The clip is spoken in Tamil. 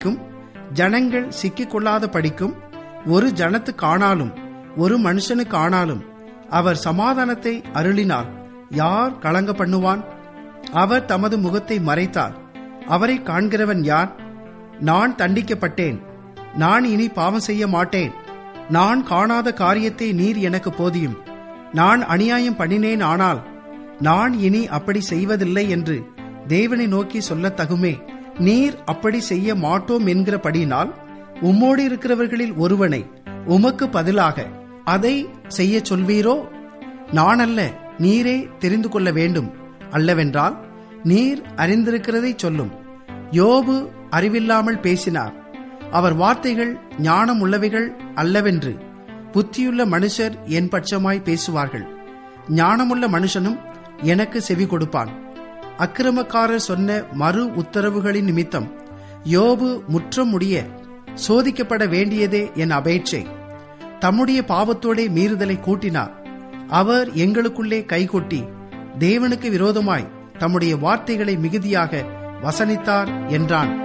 படிக்கும் ஜனங்கள் சிக்கிக் கொள்ளாத படிக்கும் ஒரு ஜனத்துக்கு ஆனாலும் ஒரு மனுஷனுக்கு ஆனாலும் அவர் சமாதானத்தை அருளினால் யார் கலங்க பண்ணுவான் அவர் தமது முகத்தை மறைத்தார் அவரை காண்கிறவன் யார் நான் தண்டிக்கப்பட்டேன் நான் இனி பாவம் செய்ய மாட்டேன் நான் காணாத காரியத்தை நீர் எனக்கு போதியும் நான் அநியாயம் பண்ணினேன் ஆனால் நான் இனி அப்படி செய்வதில்லை என்று தேவனை நோக்கி சொல்லத் தகுமே நீர் அப்படி செய்ய மாட்டோம் என்கிறபடியினால் உம்மோடு இருக்கிறவர்களில் ஒருவனை உமக்கு பதிலாக அதை செய்ய சொல்வீரோ நான் அல்ல நீரே தெரிந்து கொள்ள வேண்டும் அல்லவென்றால் நீர் அறிந்திருக்கிறதை சொல்லும் யோபு அறிவில்லாமல் பேசினார் அவர் வார்த்தைகள் ஞானம் உள்ளவைகள் அல்லவென்று புத்தியுள்ள மனுஷர் என் பட்சமாய் பேசுவார்கள் ஞானமுள்ள மனுஷனும் எனக்கு செவி கொடுப்பான் அக்கிரமக்காரர் சொன்ன மறு உத்தரவுகளின் நிமித்தம் யோபு முற்றம் முடிய சோதிக்கப்பட வேண்டியதே என் அபேட்சை தம்முடைய பாவத்தோடே மீறுதலை கூட்டினார் அவர் எங்களுக்குள்ளே கைகொட்டி தேவனுக்கு விரோதமாய் தம்முடைய வார்த்தைகளை மிகுதியாக வசனித்தார் என்றான்